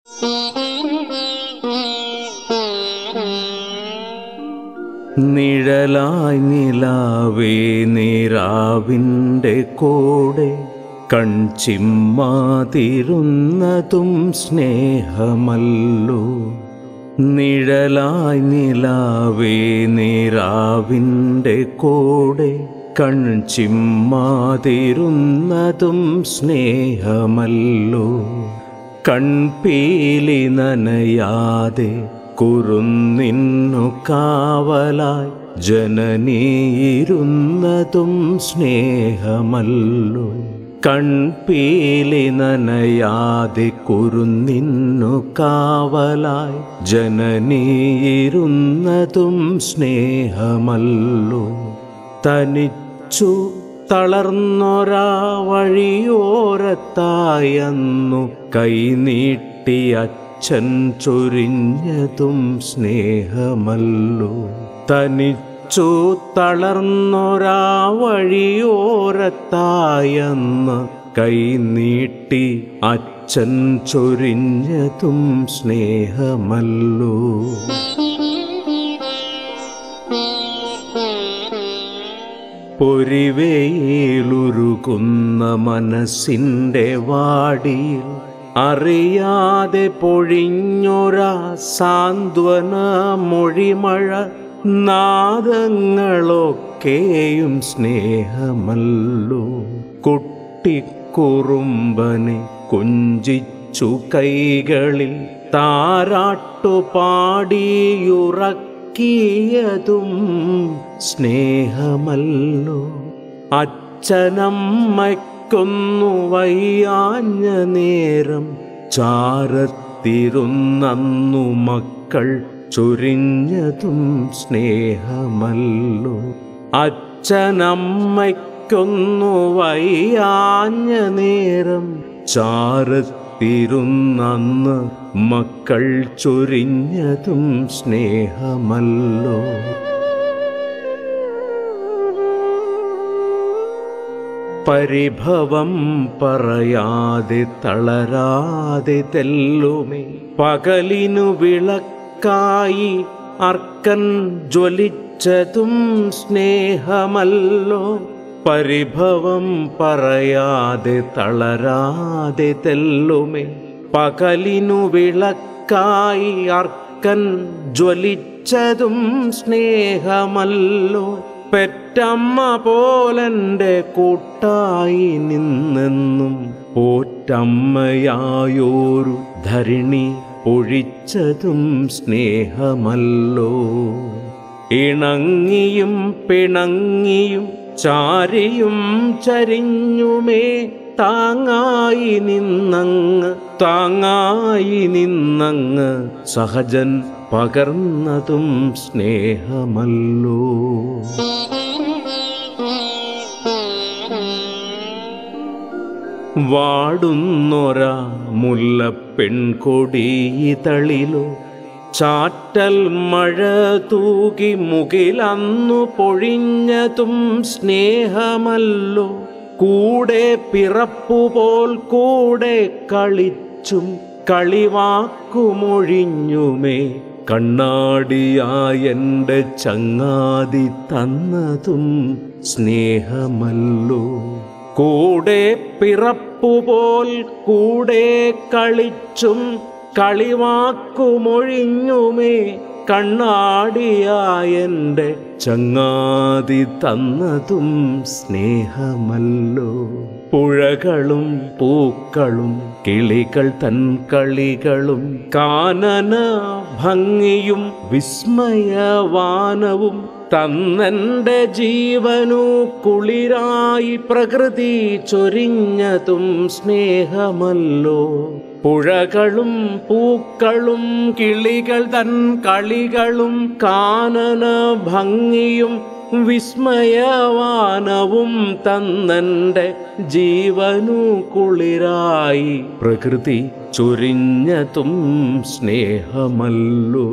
നിഴലായി നിലാവേ നീരാവിൻ്റെ കൂടെ കൺചിമ്മാതിരുന്നതും സ്നേഹമല്ലോ നിഴലായി നിലാവേ നീരാവിൻ്റെ കൂടെ കൺചിമ്മാതിരുന്നതും സ്നേഹമല്ലോ കൺപീലി നനയാതെ കുറുന്നിന്നു കാവലായി ജനനീയിരുന്നതും സ്നേഹമല്ലോ കൺപീലി നനയാതെ കുറുന്നിന്നു കാവലായി ജനനീയിരുന്നതും സ്നേഹമല്ലോ തനിച്ചു തളർന്നൊരാ വഴിയോരത്തായെന്നു കൈനീട്ടി അച്ഛൻ ചൊരിഞ്ഞതും സ്നേഹമല്ലോ തനിച്ചു തളർന്നൊരാ വഴിയോരത്തായെന്ന് കൈനീട്ടി അച്ഛൻ ചൊരിഞ്ഞതും സ്നേഹമല്ലോ പൊരിവയിലുരുകുന്ന മനസ്സിൻ്റെ വാടിയിൽ അറിയാതെ പൊഴിഞ്ഞൊരാ സാന്ത്വന മൊഴിമഴ നാദങ്ങളൊക്കെയും സ്നേഹമല്ലോ കുട്ടിക്കുറുമ്പനെ കൊഞ്ചിച്ചു കൈകളിൽ താരാട്ടു പാടിയുറക്കിയതും സ്നേഹമല്ലോ അച്ഛനമ്മയ്ക്കൊന്നു വയ്യാഞ്ഞ നേരം ചാരത്തിരുന്നു മക്കൾ ചൊരിഞ്ഞതും സ്നേഹമല്ലോ അച്ഛനമ്മയ്ക്കൊന്നു വയ്യാഞ്ഞ നേരം ചാരത്തിരുന്നു മക്കൾ ചൊരിഞ്ഞതും സ്നേഹമല്ലോ പരിഭവം പറയാതെ തളരാതെ തെല്ലുമേ പകലിനു വിളക്കായി അർക്കൻ ജ്വലിച്ചതും സ്നേഹമല്ലോ പരിഭവം പറയാതെ തളരാതെ തെല്ലുമേ പകലിനു വിളക്കായി അർക്കൻ ജ്വലിച്ചതും സ്നേഹമല്ലോ പെറ്റമ്മ പോലെൻ്റെ കൂട്ടായി നിന്നെന്നും പോറ്റമ്മയായോരു ധരണി ഒഴിച്ചതും സ്നേഹമല്ലോ ഇണങ്ങിയും പിണങ്ങിയും ചാരിയും ചരിഞ്ഞുമേ താങ്ങായി നിന്നങ്ങ് താങ്ങായി നിന്നങ്ങ് സഹജൻ പകർന്നതും സ്നേഹമല്ലോ വാടുന്നൊരാ മുല്ലപ്പെൺകൊടിയിതളിലോ ചാറ്റൽ മഴ തൂകി മുകിലന്നു പൊഴിഞ്ഞതും സ്നേഹമല്ലോ കൂടെ പിറപ്പുപോൽ കൂടെ കളിച്ചും കളിവാക്കുമൊഴിഞ്ഞുമേ കണ്ണാടിയായെൻ്റെ ചങ്ങാതി തന്നതും സ്നേഹമല്ലോ കൂടെ പിറപ്പുപോൽ കൂടെ കളിച്ചും കളിവാക്കുമൊഴിഞ്ഞുമേ കണ്ണാടിയായെൻ്റെ ചങ്ങാതി തന്നതും സ്നേഹമല്ലോ പുഴകളും പൂക്കളും കിളികൾ തൻ കളികളും കാനന ഭംഗിയും വിസ്മയവാനവും തന്നെൻ്റെ ജീവനു കുളിരായി പ്രകൃതി ചൊരിഞ്ഞതും സ്നേഹമല്ലോ പുഴകളും പൂക്കളും കിളികൾ തൻ കളികളും കാനന ഭംഗിയും വിസ്മയവാനവും തന്നെൻ്റെ ജീവനു കുളിരായി പ്രകൃതി ചൊരിഞ്ഞതും സ്നേഹമല്ലോ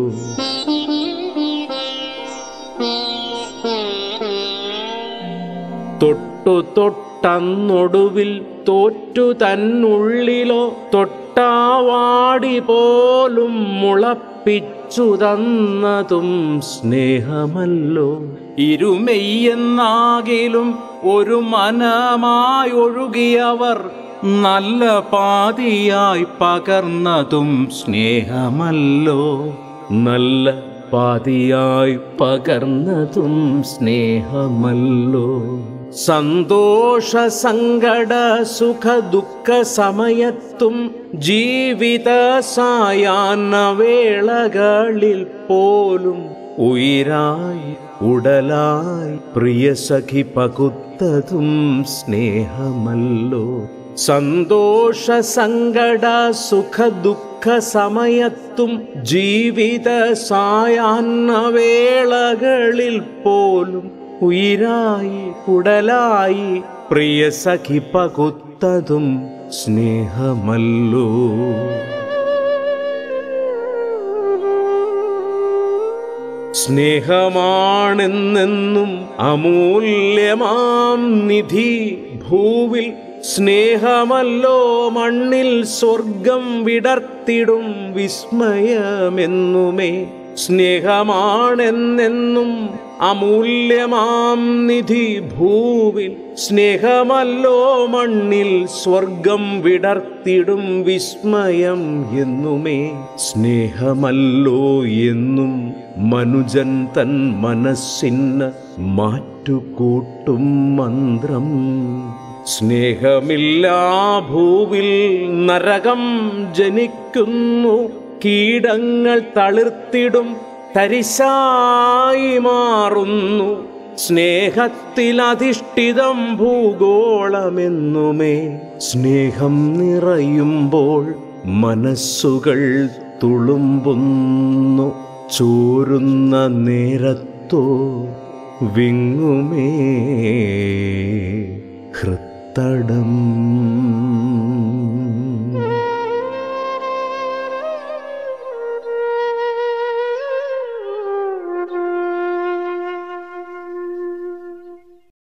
തൊട്ടു തൊട്ടന്നൊടുവിൽ തോറ്റു തന്നുള്ളിലോ തൊട്ട തൊട്ടാവാടി പോലും മുളപ്പിച്ചു തന്നതും സ്നേഹമല്ലോ ഇരുമെയ്യെന്നാകിലും ഒരു മനമായൊഴുകിയവർ നല്ല പാതിയായി പകർന്നതും സ്നേഹമല്ലോ നല്ല പാതിയായി പകർന്നതും സ്നേഹമല്ലോ സന്തോഷ സങ്കട സുഖ ദുഃഖ സമയത്തും ജീവിത സായാഹ്ന വേളകളിൽ പോലും ഉയിരായി ഉടലായി പ്രിയ സഖി പകുത്തതും സ്നേഹമല്ലോ സന്തോഷ സങ്കട സുഖ ദുഃഖ സമയത്തും ജീവിത സായാഹ്ന വേളകളിൽ പോലും ഉയിരായി ഉടലായി പ്രിയ സഖി പകുത്തതും സ്നേഹമല്ലോ സ്നേഹമാണെന്നെന്നും അമൂല്യമാം നിധി ഭൂവിൽ സ്നേഹമല്ലോ മണ്ണിൽ സ്വർഗം വിടർത്തിടും വിസ്മയമെന്നുമേ സ്നേഹമാണെന്നെന്നും അമൂല്യമാം നിധി ഭൂവിൽ സ്നേഹമല്ലോ മണ്ണിൽ സ്വർഗം വിടർത്തിടും വിസ്മയം എന്നുമേ സ്നേഹമല്ലോ എന്നും മനുജൻ തൻ മനസ്സിന് മാറ്റുകൂട്ടും മന്ത്രം സ്നേഹമില്ലാ ഭൂവിൽ നരകം ജനിക്കുന്നു കീടങ്ങൾ തളിർത്തിടും തരിശായി മാറുന്നു സ്നേഹത്തിലധിഷ്ഠിതം ഭൂഗോളമെന്നുമേ സ്നേഹം നിറയുമ്പോൾ മനസ്സുകൾ തുളുമ്പുന്നു ചോരുന്ന നേരത്തോ വിങ്ങുമേ ഹൃത്തടം